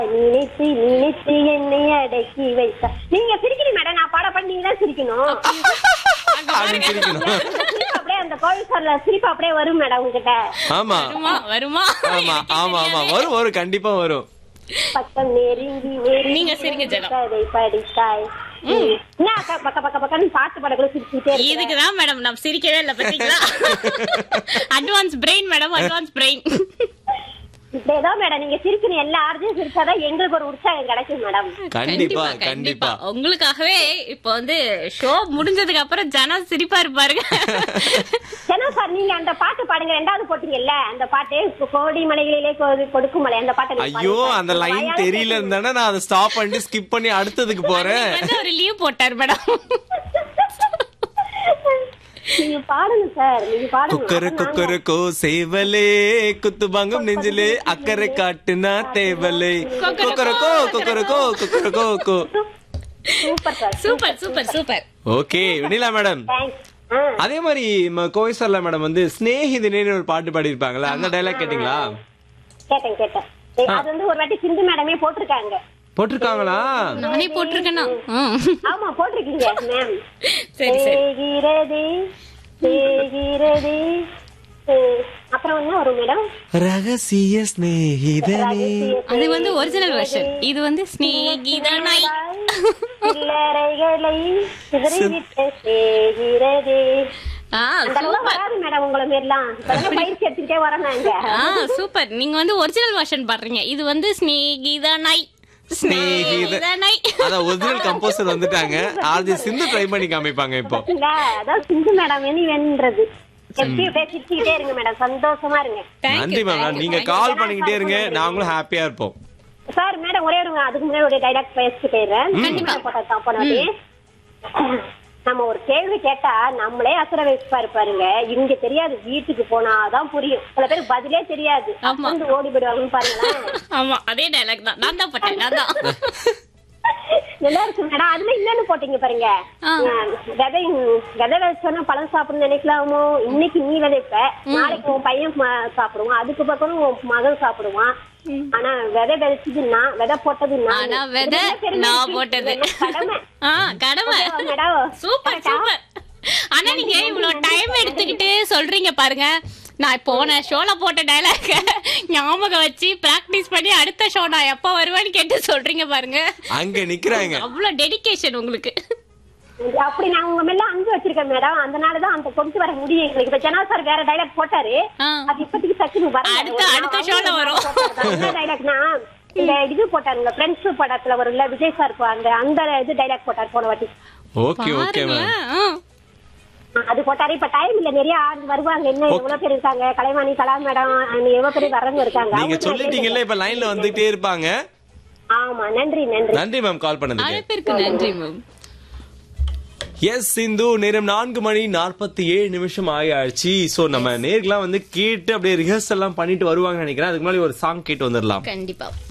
நினைத்து நினைத்து என்னை அடக்கி வைத்த நீங்க சிரிக்கணும் மேடம் நான் பாட பாட நீங்க தான் சிரிக்கணும் அப்படின்னு சிரிக்கணும் இந்த சிரிப்பு அப்படியே அந்த கோவில் சார்ல சிரிப்பு அப்படியே வரும் மேடம் உங்ககிட்ட ஆமா வருமா வருமா ஆமா ஆமா ஆமா வரும் வரும் கண்டிப்பா வரும் பக்கம் நெருங்கி நெருங்கி நீங்க சிரிங்க ஜனம். கதை படித்தாய் என்ன அக்கா பக்க பக்க பக்கன்னு பாட்டு பாடக்குள்ள சிரிச்சுட்டே இருக்கு இதுக்குதான் மேடம் நான் சிரிக்கவே இல்ல பாத்தீங்களா advance brain madam advance brain இப்ப ஏதோ மேடம் நீங்க சிரிக்கணும் எல்லா ஆர்ஜியும் சிரிச்சாதான் எங்களுக்கு ஒரு உற்சாகம் கிடைக்கும் மேடம் கண்டிப்பா கண்டிப்பா உங்களுக்காகவே இப்ப வந்து ஷோ முடிஞ்சதுக்கு அப்புறம் ஜனம் சிரிப்பா இருப்பாருங்க ஏன்னா சார் நீங்க அந்த பாட்டு பாடுங்க ரெண்டாவது போட்டீங்கல்ல அந்த பாட்டு இப்போ கோடி மலைகளிலே கொ- கொடுக்கும் மலை அந்த பாட்டு நீங்க ஐயோ பாடுங்க. அந்த லைன் வாயால தெரியல இருந்தானே நான் அதை ஸ்டாப் பண்ணிட்டு ஸ்கிப் பண்ணி அடுத்ததுக்கு போறேன் அன்னைக்கு வந்து ஒரு லீவ் போட்டார் மேடம் நீங்க பாடணும் சார் நீங்க பாடணும் குக்கரு அப்ப நாங்க- குக்கருக்கோ சேவலே குத்து பங்கம் நெஞ்சிலே அக்கறை காட்டுனா தேவலே குக்கரக்கோ குக்கரக்கோ குக்கரக்கோ கோ super sir super super super okay Vennila madam thanks அதே மாதிரி கோயசர்ல மேடம் வந்து ஸ்னேகிதினேன்னு ஒரு பாட்டு பாடியிருப்பாங்கல்ல அந்த டைலாக் கேட்டீங்களா கேட்டேன் கேட்டேன் ஏய், அது வந்து ஒரு வாட்டி சிந்து மேடமே போட்டிருக்காங்க போட்டிருக்காங்களா நானே போட்டிருக்கேனா ம். ஆமா போட்டிருக்கீங்க மேம் சரி சரி செய்கிறது செய்கிறது அஹ், அப்புறம் என்ன வரும் மேடம் ரகசிய ஸ்னேகிதனே அது வந்து ஒரிஜினல் வெர்ஷன் இது வந்து ஸ்னேகிதனாய் சில்லறைகளை சிதறிவிட்டு செய்கிறது ஆ அந்த அளவு சூப்பர் வராது மேடம் உங்களை மாரிலாம் இப்பதான் பயிற்சி எடுத்துக்கிட்டே வரேன் நாங்க ஆ சூப்பர் நீங்க வந்து ஒரிஜினல் வெர்ஷன் பாடுறீங்க இது வந்து ஸ்னேகிதனாய் ஸ்நேகித- ஸ்னேகிதனாய் அதான் ஒரிஜினல் கம்போசர் வந்துட்டாங்க ஆர்ஜி சிந்து ட்ரை பண்ணி காமிப்பாங்க இப்போ பாத்தீங்களா அதான் சிந்து மேடம் வேணி வேணுன்றது எப்பயும் பேசிக்கிட்டே இருங்க மேடம் சந்தோஷமா இருங்க Thank you, நன்றி மேம் thank you, நீங்க thank you. கால் பண்ணிக்கிட்டே இருங்க நாங்களும் ஹாப்பியா இருப்போம் சார் மேடம் ஒரே ஒரு அதுக்கு முன்னாடி ஒரு டைலாக் பேசிட்டு போயிடுறேன் மேடம் போட்டா தான் போனது நம்ம ஒரு கேள்வி கேட்டா நம்மளே அசுர வயசுப்பா இருப்பாருங்க இங்க தெரியாது வீட்டுக்கு போனாதான் புரியும் சில பேர் பதிலே தெரியாது ஆமா. வந்து ஓடி போயிடுவாங்கன்னு பாருங்களேன் ஆமா அதே டைலாக் தான் நான் தான் போட்டேன் நான் தான் நல்லா இருக்கு மேடம் அதுல இன்னொன்னு போட்டீங்க பாருங்க ஆ. அஹ் விதை விதை விதைச்சோன்னா பழம் சாப்பிடணும்னு நினைக்கலாமோ இன்னைக்கு நீ விதைப்ப நாளைக்கு உன் பையன் ம- சாப்பிடுவான் அதுக்கு பக்கம் உன் மகன் சாப்பிடுவான் ஆனா விதை விதைச்சது நான் விதை போட்டது நான் ஆனா விதை நான் போட்டது கடமை ஆ கடமை ஓகேவா மேடம் சூப்பர் சூப்பர் ஆனா நீங்க இவ்வளவு டைம் எடுத்துக்கிட்டு சொல்றீங்க பாருங்க நான் போன ஷோல போட்ட டைலாக் ஞாபகம் வச்சு பிராக்டிஸ் பண்ணி அடுத்த ஷோ நான் எப்ப வருவேன்னு கேட்டு சொல்றீங்க பாருங்க அங்க நிக்கிறாங்க அவ்வளவு டெடிகேஷன் உங்களுக்கு அப்படி நான் உங்க மேல அங்கு வச்சிருக்கேன் மேடம் அதனாலதான் அந்த கொண்டு வர முடியும் எங்களுக்கு இப்ப ஜனா சார் வேற டைலாக் போட்டாரு ஆ. அது இப்போதைக்கு டக்குனு வரல. அடுத்த- நான் அடுத்த அவங்க showல வரும். போட்டாரு. என்ன டைலாக்னா இந்த இது போட்டாருங்க ஃப்ரெண்ட்ஸ் படத்துல வரும்ல விஜய் சார் போ- அந்த அந்த இது டைலாக் போட்டாரு போன வாட்டி ஓகே ஓகே மேம் பாருங்களேன் ஆ. அது போட்டாரு இப்ப டைம் இல்ல நிறைய ஆள் வருவாங்க என்ன எவ்வளவு பேர் இருக்காங்க கலைவாணி கலா மேடம் எவ்வளவு பேர் வர்றவங்க இருக்காங்க நீங்க அவங்களுக்கு சொல்லிட்டீங்கல்ல இப்ப லைன்ல வந்துட்டே இருப்பாங்க ஆமா நன்றி நன்றி நன்றி மேம் கால் பண்ணதுக்கு அழைப்பிற்கு நன்றி மேம் எஸ் சிந்து நேரம் நான்கு மணி நாற்பத்தி ஏழு நிமிஷம் ஆயாச்சு சோ நம்ம நேர்கள்லாம் வந்து கேட்டு அப்படியே ரிஹர்சல் எல்லாம் பண்ணிட்டு வருவாங்க நினைக்கிறேன் அதுக்கு முன்னாடி ஒரு சாங் கேட்டு வந்துடலாம் கண்டிப்பா